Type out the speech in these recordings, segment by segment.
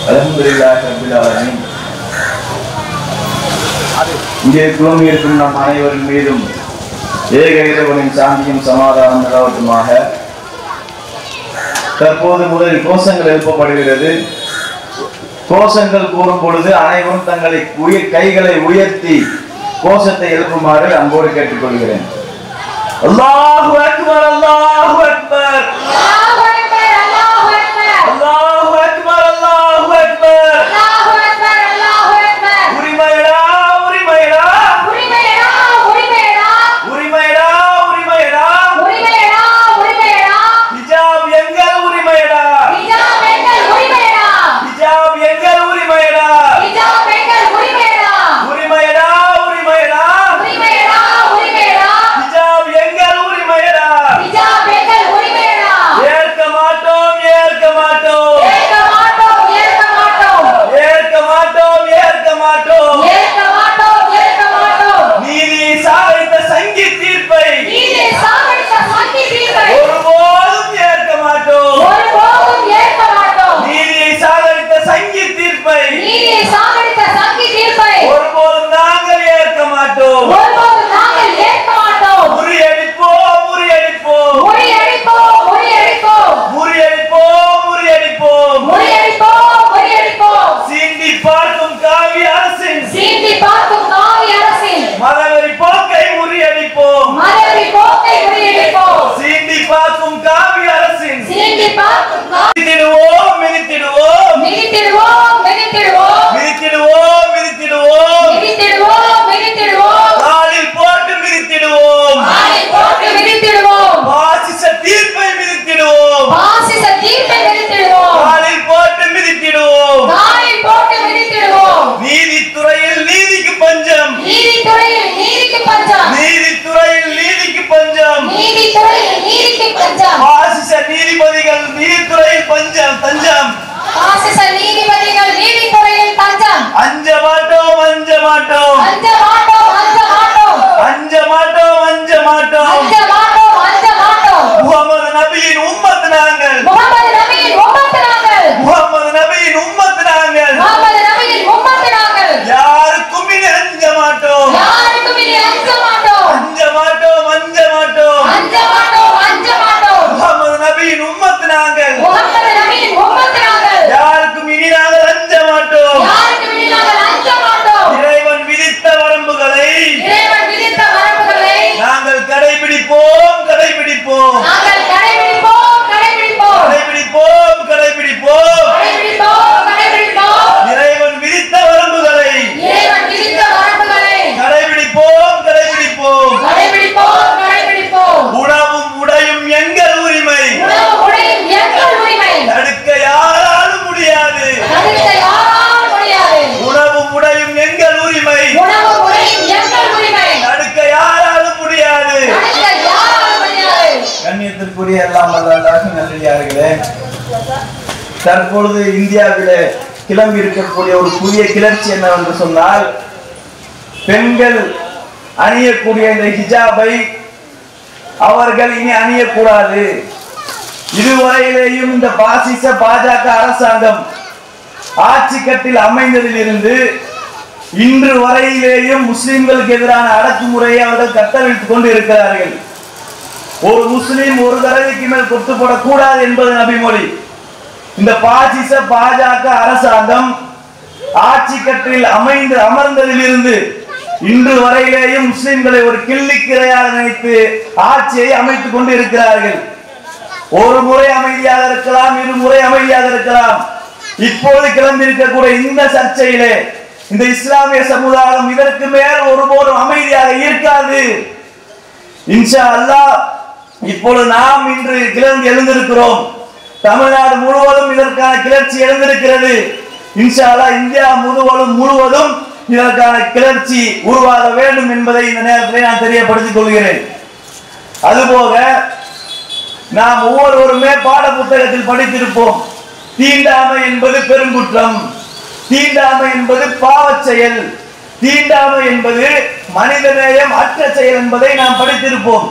அல்ஹம்துலில்லாஹி ரப்பில் ஆலமீன் இங்கே குழுமி இருக்கும் நம் அனைவரின் மீதும் ஏக இறைவனின் சாந்தியும் சமாதானம் நிலவட்டுமாக தற்போது முதலில் கோஷங்கள் எழுப்பப்படுகிறது கோஷங்கள் கூறும் பொழுது அனைவரும் தங்களை உயிர் கைகளை உயர்த்தி கோஷத்தை எழுப்புமாறு அன்போடு கேட்டுக்கொள்கிறேன் அல்லாஹு அக்பர் அல்லாஹு அக்பர் அல்லாஹு அக்பர் அல்லாஹு அக்பர் அல்லாஹு அக்பர் அல்லாஹு அக்பர் அல்லாஹு அக்பர் அல்லாஹு அக்பர் உரிமையடா உரிமையடா உரிமையடா உரிமையடா உரிமையடா உரிமையடா உரிமையடா உரிமையடா ஹிஜாப் எங்கள் உரிமையடா ஹிஜாப் எங்கள் உரிமையடா ஹிஜாப் எங்கள் உரிமையடா ஹிஜாப் எங்கள் உரிமையடா உரிமையடா உரிமையடா உரிமையடா உரிமையடா ஹிஜாப் எங்கள் உரிமையடா ஹிஜாப் எங்கள் உரிமையடா ஏற்க மாட்டோம் ஏற்க மாட்டோம் ஏற்க மாட்டோம் ஏற்க மாட்டோம் ஏற்க மாட்டோம் ஏற்க மாட்டோம் ஏற்க மாட்டோம் ஏற்க மாட்டோம் நீதி சாதித்த சங்கி தீர்ப்பை நீதி சாகடித்த சக்தி தீர்ப்பை ஒருபோதும் ஏற்க மாட்டோம் ஒருபோதும் ஏற்க மாட்டோம் நீதி சாதித்த சங்கி தீர்ப்பை நீதி சாகடித்த சக்தி தீர்ப்பை ஒருபோதும் நாங்கள் ஏற்க மாட்டோம் ஒருபோதும் நாங்கள் ஏற்க மாட்டோம் முறியடிப்போம் முறியடிப்போம் முறியடிப்போம் முறியடிப்போம் முறியடிப்போம் முறியடிப்போம் முறியடிப்போம் முறியடிப்போம் சீண்டி பார்க்கும் காவி அரசின் சீண்டி பார்க்கும் காவி அரசின் மதவெறி போக்கை முறியடிப்போம் மதவெறி போக்கை முறியடிப்போம் சீண்டி பார்க்கும் காவி அரசின் சீண்டி பார்க்கும் காவி மிதித்திடுவோம் மிதித்திடுவோம் மிதித்திடுவோம் மிதித்திடுவோம் மிதித்திடுவோம் மிதித்திடுவோம் மிதித்திடுவோம் மிதித்திடுவோம் காலில் போட்டு மிதித்திடுவோம் ஆணை போட்டு மிதித்திடுவோம் பாசிச தீர்ப்பை மிதித்திடுவோம் பாசிச தீர்ப்பை மிதித்திடுவோம் காலில் போட்டு மிதித்திடுவோம் காலில் போட்டு மிதித்திடுவோம் நீதித்துறையில் நீதிக்கு பஞ்சம் நீதித்துறையில் நீதிக்கு பஞ்சம் நீதித்துறையில் நீதிக்கு பஞ்சம் நீதித்துறையில் நீதிக்கு பஞ்சம் பாசிச நீதிபதிகள் நீதித்துறையில் பஞ்சம் தஞ்சம் பாசிச நீதிபதிகள் நீதித்துறையில் பஞ்சம் அஞ்ச மாட்டோம் அஞ்ச மாட்டோம் அஞ்ச மாட்டோம் அஞ்ச மாட்டோம் அஞ்ச மாட்டோம் அஞ்ச மாட்டோம் அஞ்ச மாட்டோம் அஞ்ச மாட்டோம் முகமது நபியின் உம்மத் நாங்கள் முகமது நபியின் உம்மத்து நாங்கள் முகமது நபியின் உம்மத் நாங்கள் முகமது நபியின் உம்மத்து நாங்கள் யாருக்கும் இனி அஞ்ச மாட்டோம் யாருக்கும் இனி அஞ்ச மாட்டோம் அஞ்ச மாட்டோம் அஞ்ச மாட்டோம் அஞ்ச மாட்டோம் அஞ்ச மாட்டோம் முகமது நபியின் உம்மத் நாங்கள் முகமது நபியின் உம்மத்து நாங்கள் யாருக்கும் இனி நாங்கள் அஞ்ச மாட்டோம் யாருக்கும் இனி நாங்கள் அஞ்ச மாட்டோம் இறைவன் விதித்த வரம்புகளை இறைவன் விதித்த வரம்புகளை நாங்கள் கடைபிடிப்போம் கடைபிடிப்போம் நாங்கள் கடைபிடிப்போம் கடைபிடிப்போம் கடைபிடிப்போம் கடைபிடிப்போம் கடைபிடிப்போம் கடைபிடிப்போம் இறைவன் விதித்த வரம்புகளை இறைவன் விதித்த வரம்புகளை கடைபிடிப்போம் கடைபிடிப்போம் கடைபிடிப்போம் கடைபிடிப்போம் உணவும் உடையும் எங்கள் உரிமை உணவு உடையும் எங்கள் உரிமை தடுக்க யாராலும் முடியாது தடுக்க யாராலும் முடியாது உணவும் உடையும் எங்கள் உரிமை உணவு உடையும் எங்கள் உரிமை தடுக்க யாராலும் முடியாது தடுக்க யாராலும் முடியாது கண்ணியத்திற்குரிய எல்லாம் வல்லாக நல்லடியார்களே தற்பொழுது இந்தியாவிலே கிளம்பி இருக்கக்கூடிய ஒரு புதிய கிளர்ச்சி என்னவென்று சொன்னால் பெண்கள் அணியக்கூடிய இந்த ஹிஜாபை அவர்கள் இனி அணியக்கூடாது இதுவரையிலேயும் இந்த பாசிச பாஜக அரசாங்கம் ஆட்சி கட்டில் அமைந்ததிலிருந்து இன்று வரையிலேயும் முஸ்லிம்களுக்கு எதிரான அடக்குமுறையை அவர்கள் கட்டவிழ்த்துக் கொண்டு இருக்கிறார்கள் ஒரு முஸ்லிம் ஒரு தடவைக்கு மேல் கொட்டுப்படக்கூடாது என்பது நபிமொழி இந்த பாசிச பாஜக அரசாங்கம் ஆட்சி கட்டில் அமைந்து அமர்ந்ததிலிருந்து இன்று வரையிலேயும் முஸ்லிம்களை ஒரு கிள்ளிக்கிரையாக நினைத்து ஆட்சியை அமைத்துக் கொண்டு இருக்கிறார்கள் ஒரு முறை அமைதியாக இருக்கலாம் இரு முறை அமைதியாக இருக்கலாம் இப்போது கிளம்பி இருக்கக்கூடிய இந்த சர்ச்சையிலே இந்த இஸ்லாமிய சமுதாயம் இதற்கு மேல் ஒருபோதும் அமைதியாக இருக்காது இன்ஷா அல்லாஹ் இப்பொழுது நாம் இன்று கிளர்ந்து எழுந்திருக்கிறோம் தமிழ்நாடு முழுவதும் இதற்கான கிளர்ச்சி எழுந்திருக்கிறது இன்ஷா அல்லாஹ் இந்தியா முழுவதும் முழுவதும் இதற்கான கிளர்ச்சி உருவாக வேண்டும் என்பதை இந்த நேரத்தில் நான் தெரியப்படுத்திக் கொள்கிறேன் அதுபோக நாம் ஒவ்வொருவருமே பாட புத்தகத்தில் படித்திருப்போம் தீண்டாமை என்பது பெருங்குற்றம் தீண்டாமை என்பது பாவச் செயல் தீண்டாமை என்பது மனிதநேயம் அற்ற செயல் என்பதை நாம் படித்திருப்போம்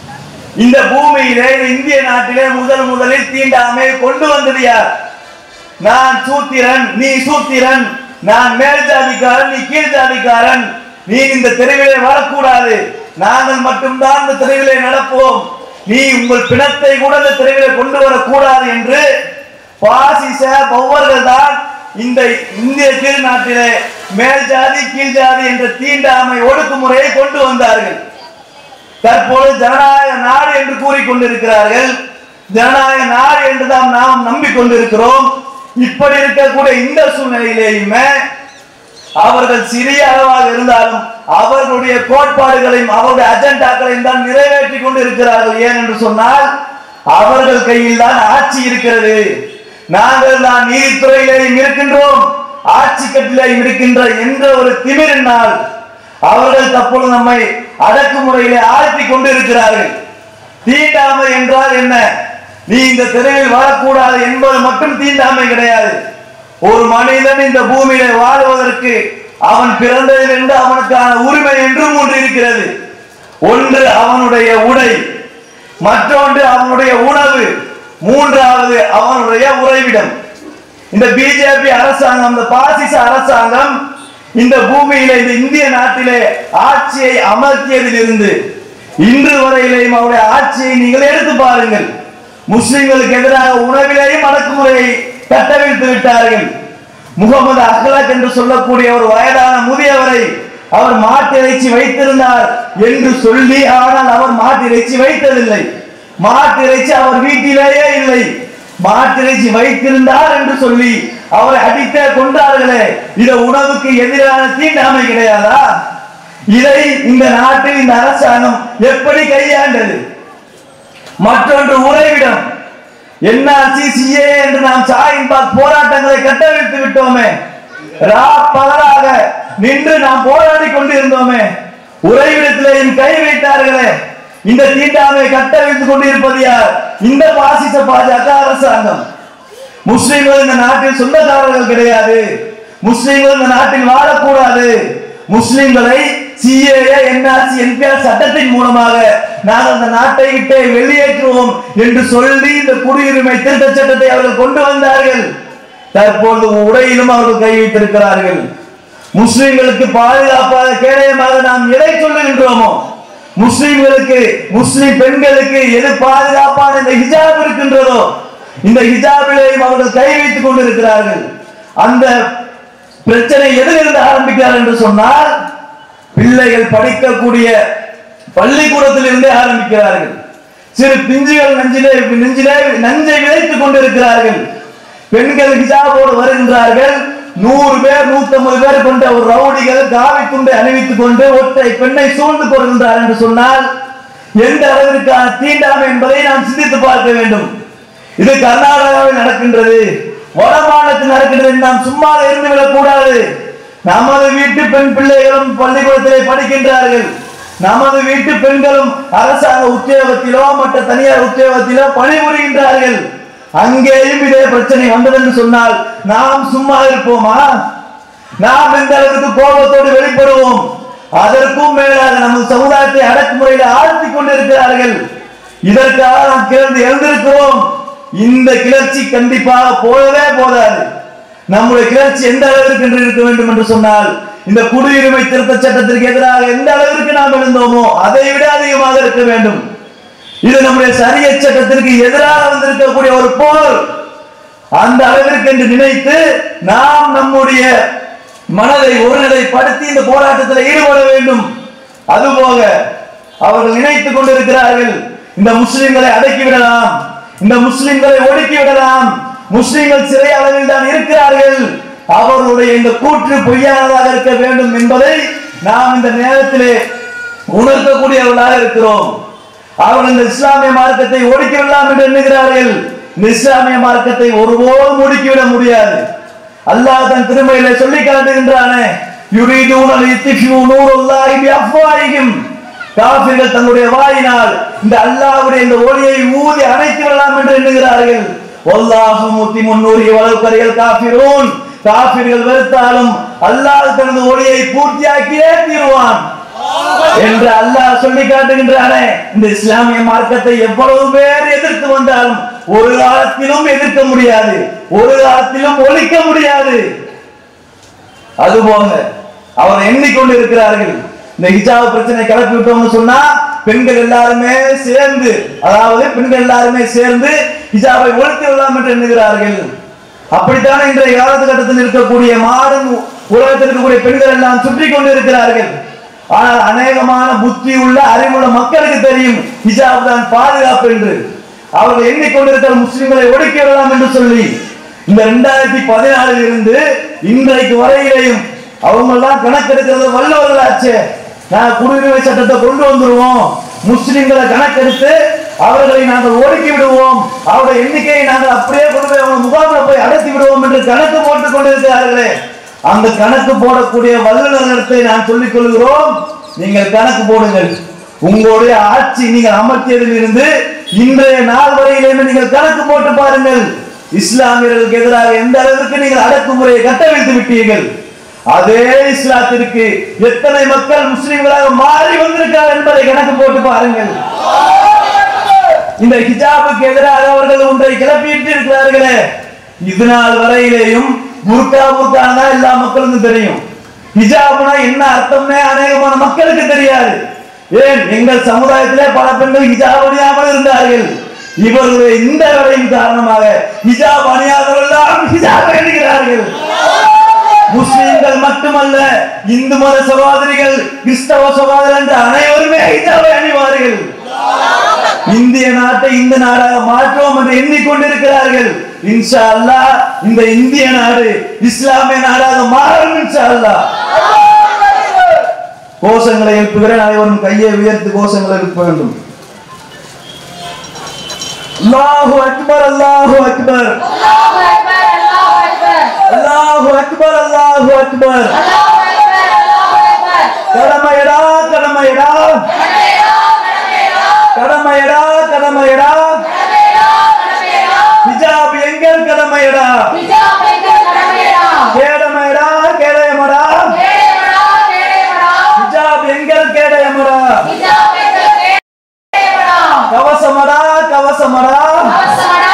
இந்த பூமியிலே இந்த இந்திய நாட்டிலே முதல் முதலில் தீண்டாமை கொண்டு வந்தது யார் நான் சூத்திரன் நீ சூத்திரன் நான் மேல் ஜாதிக்காரன் நீ கீழ் ஜாதிக்காரன் நீ இந்த தெருவிலே வரக்கூடாது நாங்கள் மட்டும்தான் இந்த தெருவிலே நடப்போம் நீ உங்கள் பிணத்தை கூட இந்த தெருவிலே கொண்டு வரக்கூடாது என்று பாசிச பௌவர்கள் தான் இந்த இந்திய திருநாட்டிலே மேல் ஜாதி கீழ் ஜாதி என்ற தீண்டாமை ஒடுக்குமுறையை கொண்டு வந்தார்கள் தற்போது ஜனநாயக நாடு என்று கூறிக்கொண்டிருக்கிறார்கள் ஜனநாயக நாடு என்று தான் நாம் நம்பிக்கொண்டிருக்கிறோம் இப்படி இருக்கக்கூடிய இந்த சூழ்நிலையிலேயுமே அவர்கள் சிறிய அளவாக இருந்தாலும் அவர்களுடைய கோட்பாடுகளையும் அவருடைய அஜெண்டாக்களையும் தான் நிறைவேற்றி கொண்டு இருக்கிறார்கள் ஏன் என்று சொன்னால் அவர்கள் கையில் தான் ஆட்சி இருக்கிறது நாங்கள் தான் நீதித்துறையிலேயும் இருக்கின்றோம் ஆட்சி கட்டிலேயும் இருக்கின்ற என்ற ஒரு திமிரினால் அவர்கள் தற்பொழுது நம்மை அடக்குமுறையிலே ஆழ்த்தி கொண்டு இருக்கிறார்கள் தீண்டாமை என்றால் என்ன நீ இந்த தெருவில் வாழக்கூடாது என்பது மட்டும் தீண்டாமை கிடையாது ஒரு மனிதன் இந்த பூமியில வாழ்வதற்கு அவன் பிறந்ததிலிருந்து அவனுக்கான உரிமை என்றும் ஒன்று இருக்கிறது ஒன்று அவனுடைய உடை மற்றொன்று அவனுடைய உணவு மூன்றாவது அவனுடைய உறைவிடம் இந்த பிஜேபி அரசாங்கம் இந்த பாசிச அரசாங்கம் இந்த பூமியிலே இந்த இந்திய நாட்டிலே ஆட்சியை அமர்த்தியதிலிருந்து இன்று வரையிலேயும் அவருடைய ஆட்சியை நீங்கள் எடுத்து பாருங்கள் முஸ்லிம்களுக்கு எதிராக உணவிலேயும் அடக்குமுறையை கட்டவிழ்த்து விட்டார்கள் முகமது அஹ்லக் என்று சொல்லக்கூடிய ஒரு வயதான முதியவரை அவர் மாட்டு இறைச்சி வைத்திருந்தார் என்று சொல்லி ஆனால் அவர் மாட்டு இறைச்சி வைத்ததில்லை மாட்டு இறைச்சி அவர் வீட்டிலேயே இல்லை மாட்டு இறைச்சி வைத்திருந்தார் என்று சொல்லி அவரை அடித்தே கொண்டார்களே இது உணவுக்கு எதிரான தீண்டாமை கிடையாதா இதை இந்த நாட்டில் இந்த அரசாங்கம் எப்படி கையாண்டது மற்றொன்று உறைவிடம் என்ஆர்சி சிஏ என்று நாம் சாயின்பாக் போராட்டங்களை கட்டவிழ்த்து விட்டோமே ரா பகலாக நின்று நாம் போராடி கொண்டிருந்தோமே உறைவிடத்திலேயும் கை வைத்தார்களே இந்த தீண்டாமை கட்டவிழ்த்து கொண்டிருப்பது யார் இந்த பாசிச பாஜக அரசாங்கம் முஸ்லிம்கள் இந்த நாட்டில் சொந்தக்காரர்கள் கிடையாது முஸ்லிம்கள் இந்த நாட்டில் வாழக்கூடாது முஸ்லிம்களை சிஏஏ என்ஆர்சி என்பிஆர் சட்டத்தின் மூலமாக நாங்கள் இந்த நாட்டை விட்டு வெளியேற்றுவோம் என்று சொல்லி இந்த குடியுரிமை திருத்த சட்டத்தை அவர்கள் கொண்டு வந்தார்கள் தற்பொழுது உடையிலும் அவர்கள் கை வைத்திருக்கிறார்கள் முஸ்லிம்களுக்கு பாதுகாப்பாக கேடயமாக நாம் எதை சொல்லுகின்றோமோ முஸ்லிம்களுக்கு முஸ்லிம் பெண்களுக்கு எது பாதுகாப்பான இந்த ஹிஜாப் இருக்கின்றதோ இந்த ஹிஜாபிலையும் அவர்கள் கை வைத்துக் கொண்டிருக்கிறார்கள் அந்த பிரச்சனை எதிலிருந்து ஆரம்பிக்கிறார் என்று சொன்னால் பிள்ளைகள் படிக்கக்கூடிய பள்ளிக்கூடத்தில் இருந்தே ஆரம்பிக்கிறார்கள் சிறு பிஞ்சுகள் நஞ்சிலே நெஞ்சிலே நஞ்சை விதைத்துக் கொண்டிருக்கிறார்கள் பெண்கள் ஹிஜாபோடு வருகின்றார்கள் நூறு பேர் நூத்தம்பது பேர் கொண்ட ஒரு ரவுடிகள் காவி துண்டை அணிவித்துக் கொண்டு ஒற்றை பெண்ணை சூழ்ந்து கொள்கின்றார் என்று சொன்னால் எந்த அளவிற்கான தீண்டாமை என்பதை நாம் சிந்தித்து பார்க்க வேண்டும் இது கர்நாடகாவில் நடக்கின்றது வட மாநிலத்தில் நடக்கின்றது என்று நாம் சும்மா இருந்து விடக் கூடாது நமது வீட்டு பெண் பிள்ளைகளும் பள்ளிக்கூடத்திலே படிக்கின்றார்கள் நமது வீட்டு பெண்களும் அரசாங்க உத்தியோகத்திலோ மற்ற தனியார் உத்தியோகத்திலோ பணிபுரிகின்றார்கள் அங்கேயும் இதே பிரச்சனை வந்தது என்று சொன்னால் நாம் சும்மா இருப்போமா நாம் எந்த அளவுக்கு கோபத்தோடு வெளிப்படுவோம் அதற்கும் மேலாக நமது சமுதாயத்தை அடக்குமுறையில் ஆழ்த்தி கொண்டிருக்கிறார்கள் இதற்காக நாம் கிளர்ந்து எழுந்திருக்கிறோம் இந்த கிளர்ச்சி கண்டிப்பாக போதவே போதாது நம்முடைய கிளர்ச்சி எந்த அளவிற்கு என்று இருக்க வேண்டும் என்று சொன்னால் இந்த குடியுரிமை திருத்த சட்டத்திற்கு எதிராக எந்த அளவிற்கு நாம் எழுந்தோமோ அதை விட அதிகமாக இருக்க வேண்டும் இது நம்முடைய சரிய சட்டத்திற்கு எதிராக வந்திருக்கக்கூடிய ஒரு போர் அந்த அளவிற்கு என்று நினைத்து நாம் நம்முடைய மனதை ஒருநிலைப்படுத்தி இந்த போராட்டத்தில் ஈடுபட வேண்டும் அதுபோக அவர்கள் நினைத்துக் கொண்டிருக்கிறார்கள் இந்த முஸ்லிம்களை அடக்கி விடலாம் இந்த முஸ்லிம்களை ஒடுக்கி விடலாம் முஸ்லிம்கள் சிறை அளவில் தான் இருக்கிறார்கள் அவர்களுடைய இந்த கூற்று பொய்யானதாக இருக்க வேண்டும் என்பதை நாம் இந்த நேரத்திலே உணர்த்தக்கூடியவர்களாக இருக்கிறோம் அவர்கள் இந்த இஸ்லாமிய மார்க்கத்தை ஒடுக்கி விடலாம் என்று எண்ணுகிறார்கள் இந்த இஸ்லாமிய மார்க்கத்தை ஒருபோதும் ஒடுக்கிவிட முடியாது அல்லாஹ் தன் திருமையில சொல்லி காட்டுகின்றானே யுரீதூன லித்ஃபியூ நூருல்லாஹி பிஅஃவாஹிஹிம் காபிர்கள் தங்களுடைய வாயினால் இந்த அல்லாஹ்வுடைய இந்த ஒளியை ஊதி அணைத்து விடலாம் என்று எண்ணுகிறார்கள் வல்லாஹு முத்திமுன் நூரி வலவு கரியல் காஃபிரூன் காபிர்கள் வெறுத்தாலும் அல்லாஹ் தனது ஒளியை பூர்த்தியாக்கியே தீருவான் என்று அல்லாஹ் சொல்லி காட்டுகின்றானே இந்த இஸ்லாமிய மார்க்கத்தை எவ்வளவு பேர் எதிர்த்து வந்தாலும் ஒரு காலத்திலும் எதிர்க்க முடியாது ஒரு காலத்திலும் ஒழிக்க முடியாது அதுபோல அவர் எண்ணிக்கொண்டு இருக்கிறார்கள் இந்த ஹிஜாப் பிரச்சனை கிளப்பி விட்டோம்னு சொன்னா பெண்கள் எல்லாருமே சேர்ந்து அதாவது பெண்கள் எல்லாருமே சேர்ந்து ஹிஜாபை ஒழித்து விடலாம் என்று எண்ணுகிறார்கள் அப்படித்தானே இன்றைய காலகட்டத்தில் இருக்கக்கூடிய மாடன் உலகத்தில் இருக்கக்கூடிய பெண்கள் எல்லாம் சுற்றி கொண்டு இருக்கிறார்கள் ஆனால் அநேகமான புத்தி உள்ள அறிவுள்ள மக்களுக்கு தெரியும் ஹிஜாப் தான் பாதுகாப்பு என்று அவர்கள் எண்ணிக்கொண்டிருக்கிற முஸ்லிம்களை ஒடுக்கி விடலாம் என்று சொல்லி இந்த ரெண்டாயிரத்தி பதினாலில் இருந்து இன்றைக்கு வரையிலையும் அவங்க எல்லாம் கணக்கெடுக்கிறது வல்லவர்களாச்சே நான் குடியுரிமை சட்டத்தை கொண்டு வந்துருவோம் முஸ்லிம்களை கணக்கெடுத்து அவர்களை நாங்கள் ஒடுக்கி விடுவோம் அவருடைய எண்ணிக்கையை நாங்கள் அப்படியே கொண்டு போய் அவங்க முகாமில் போய் அடைத்து விடுவோம் என்று கணக்கு போட்டுக் கொண்டிருக்கிறார்களே அந்த கணக்கு போடக்கூடிய வல்லுநர்களிடத்தை நான் சொல்லிக் கொள்கிறோம் நீங்கள் கணக்கு போடுங்கள் உங்களுடைய ஆட்சி நீங்கள் அமர்த்தியதில் இருந்து இன்றைய நாள் வரையிலுமே நீங்கள் கணக்கு போட்டு பாருங்கள் இஸ்லாமியர்களுக்கு எதிராக எந்த அளவிற்கு நீங்கள் அடக்குமுறையை கட்டவிழ்த்து விட்டீர்கள் அதே இஸ்லாத்திற்கு எத்தனை மக்கள் முஸ்லிம்களாக மாறி வந்திருக்கிறார் என்பதை கணக்கு போட்டு பாருங்கள் இந்த ஹிஜாபுக்கு எதிராக அவர்கள் ஒன்றை கிளப்பிட்டு இருக்கிறார்களே இது நாள் வரையிலேயும் புர்கா புர்கான் தான் எல்லா மக்களுக்கும் தெரியும் ஹிஜாப்னா என்ன அர்த்தம்னே அநேகமான மக்களுக்கு தெரியாது ஏன் எங்கள் சமுதாயத்திலே பல பெண்கள் ஹிஜாப் அணியாமல் இருந்தார்கள் இவர்களுடைய இந்த வேலையின் காரணமாக ஹிஜாப் அணியாதவர்கள் ஹிஜாப் அணிகிறார்கள் முஸ்லிம்கள் மட்டுமல்ல இந்து மத சகோதரிகள் கிறிஸ்தவ சகோதரர் என்று அனைவருமே ஹிஜாபை அணிவார்கள் இந்திய நாட்டை இந்த நாடாக மாற்றுவோம் என்று எண்ணிக்கொண்டிருக்கிறார்கள் இன்ஷா அல்லாஹ் இந்த இந்திய நாடு இஸ்லாமிய நாடாக மாறும் இன்ஷா அல்லாஹ் கோஷங்களை எழுப்புகிறேன் அனைவரும் கையை உயர்த்தி கோஷங்களை எழுப்ப வேண்டும் அல்லாஹு அக்பர் அல்லாஹு அக்பர் அல்லாஹு அக்பர் அல்லாஹு அக்பர் அல்லாஹு அக்பர் அல்லாஹு அக்பர் அல்லாஹு அக்பர் அல்லாஹு அக்பர் கடமையடா கடமையடா கடமையடா கடமையடா கடமையடா கடமையடா ஹிஜாப் எங்கள் கடமையடா ஹிஜாப் எங்கள் கடமையடா கேடமையடா கேடயமடா கேடயமடா கேடயமடா ஹிஜாப் எங்கள் கேடயமடா ஹிஜாப் எங்கள் கேடயமடா கவசமடா கவசமடா அவசமடா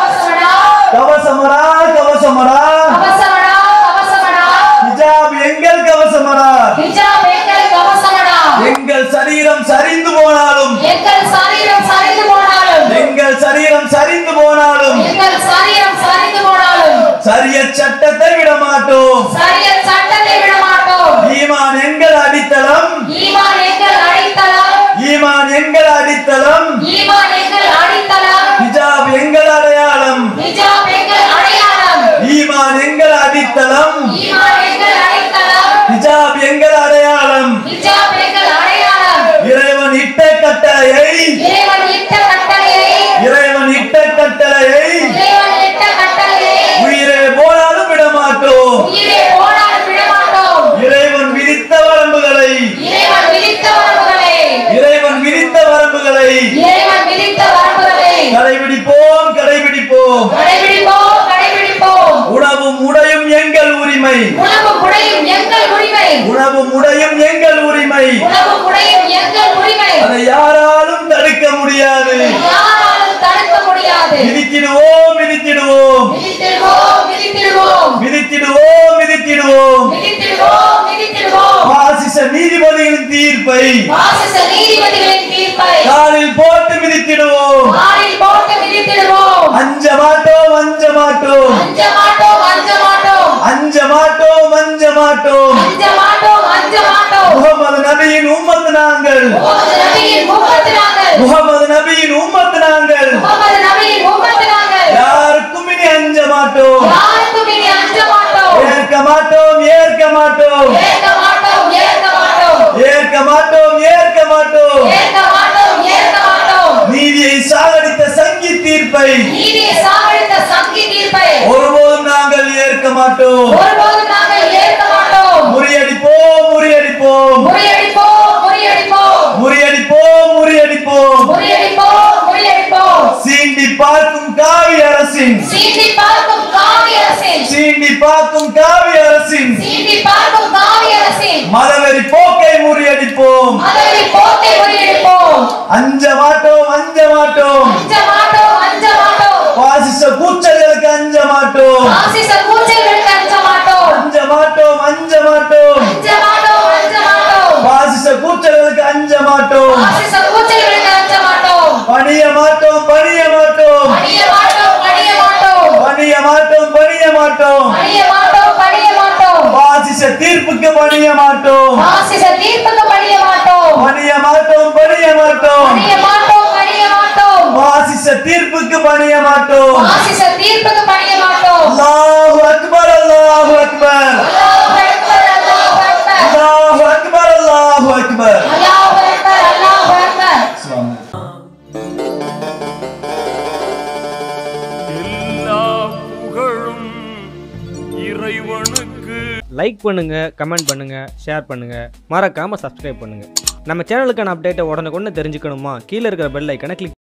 அவசமடா கவசமடா கவசமடா அவசமடா அவசமடா ஹிஜாப் எங்கள் கவசமடா ஹிஜாப் எங்கள் கவசமடா எங்கள் சரீரம் சரிந்து போனாலும் எங்கள் சரீரம் சரிந்து போனாலும் எங்கள் சரீரம் சரிந்து போனாலும் எங்கள் சரீரம் சரிந்து போனாலும் சரிய சட்டத்தை விட மாட்டோம் சரிய சட்டத்தை விட மாட்டோம் ஈமான் எங்கள் அடித்தளம் ஈமான் எங்கள் அடித்தளம் ஈமான் எங்கள் அடித்தளம் ஈமான் எங்கள் அடித்தளம் ஹிஜாப் எங்கள் அடையாளம் ஹிஜாப் எங்கள் அடையாளம் ஈமான் எங்கள் அடித்தளம் ஈமான் எங்கள் அடித்தளம் ஹிஜாப் எங்கள் அடையாளம் ஹிஜாப் எங்கள் அடையாளம் இறைவன் இட்ட கட்டளையை இறைவன் இட்ட கட்டளையை இறைவன் இட்ட கட்டளையை இறைவன் இட்ட கட்டளையை உயிரே போனாலும் விட மாட்டோம் உயிரே போனால் விட மாட்டோம் இறைவன் விதித்த வரம்புகளை இறைவன் விதித்த வரம்புகளை இறைவன் விதித்த வரம்புகளை இறைவன் விதித்த வரம்புகளை கடைபிடிப்போம் கடைபிடிப்போம் கடைபிடிப்போம் கடைபிடிப்போம் உணவும் உடையும் எங்கள் உரிமை உணவு குடையும் எங்கள் உரிமை உணவும் உடையும் எங்கள் உரிமை உணவு குடையும் எங்கள் உரிமை அதை யாராலும் தடுக்க முடியாது யாராலும் தடுக்க முடியாது விதித்திடுவோம் விதித்திடுவோம் விதித்திடுவோம் விதித்திடுவோம் விதித்திடுவோம் விதித்திடுவோம் விதித்திடுவோம் விதித்திடுவோம் பாசிச நீதிபதிகளின் தீர்ப்பை வாசிச நீதிபதிகளின் தீர்ப்பை காலில் போட்டு மிதித்திடுவோம் ஆறில் போட்டு விதித்திடுவோம் அஞ்ச மாட்டோம் அஞ்ச மாட்டோம் அஞ்ச மாட்டோம் அஞ்ச மாட்டோம் அஞ்ச மாட்டோம் அஞ்ச மாட்டோம் அஞ்ச மாட்டோம் அஞ்ச மாட்டோம் முகமது நபியின் உம்மத்து நாங்கள் முகமது நபியின் உம்மத்து நாங்கள் முகமது நபியின் உம்மத்து நாங்கள் முகமது நபியின் உம்மத்து நாங்கள் யாருக்கும் இனி அஞ்ச மாட்டோம் யாருக்கும் இனி அஞ்ச மாட்டோம் ஏற்க மாட்டோம் ஏற்க மாட்டோம் ஏற்க மாட்டோம் ஏற்க மாட்டோம் ஏற்க மாட்டோம் ஏற்க மாட்டோம் ஏற்க மாட்டோம் ஏற்க மாட்டோம் நீதியை சாகடித்த சங்கி தீர்ப்பை நீதியை சாவடித்த சங்கி தீர்ப்பை ஒருபோதும் நாங்கள் ஏற்க மாட்டோம் ஒருபோதும் நாங்கள் ஏற்க மாட்டோம் முறியடிப்போம் முறியடிப்போம் முறியடிப்போம் முறியடிப்போம் முறியடிப்போம் முறியடிப்போம் முறியடிப்போம் முறியடிப்போம் சீண்டி பார்க்கும் காவி அரசின் சீண்டி பார்க்கும் காவி அரசின் சீண்டி பார்க்கும் காவி அரசின் சீண்டி பார்க்கும் காவி அரசின் மதவெறி போக்கை முறியடிப்போம் மதவெறி போக்கை முறியடிப்போம் அஞ்ச மாட்டோம் அஞ்ச மாட்டோம் அஞ்ச மாட்டோம் அஞ்ச மாட்டோம் பணிய மாட்டோம் பணிய மாட்டோம் பணிய மாட்டோம் பணிய மாட்டோம் பணிய மாட்டோம் பணிய மாட்டோம் பணிய மாட்டோம் பாசிச தீர்ப்புக்கு பணிய மாட்டோம் ஆசிச தீர்ப்புக்கு பணிய மாட்டோம் பணிய மாட்டோம் பணிய மாட்டோம் பணிய மாட்டோம் பணிய மாட்டோம் பாசிச தீர்ப்புக்கு பணிய மாட்டோம் ஆசிச தீர்ப்புக்கு பணிய மாட்டோம் அல்லாஹு அக்பர் அல்லாஹு அக்பர் அல்லாஹ் அக்பர் அல்லாஹ் அக்பர் அல்லாஹு அக்பர் அல்லாஹு அக்பர் அல்லாஹ் அக்பர் அல்லாஹ் அக்பர் எல்லா புகழும் இறைவனுக்கு லைக் பண்ணுங்க கமெண்ட் பண்ணுங்க ஷேர் பண்ணுங்க மறக்காம சப்ஸ்கிரைப் பண்ணுங்க நம்ம சேனலுக்கான அப்டேட்டை உடனுக்குடனே தெரிஞ்சுக்கணுமா கீழே இருக்கிற பெல் ஐக்கனை கிளிக்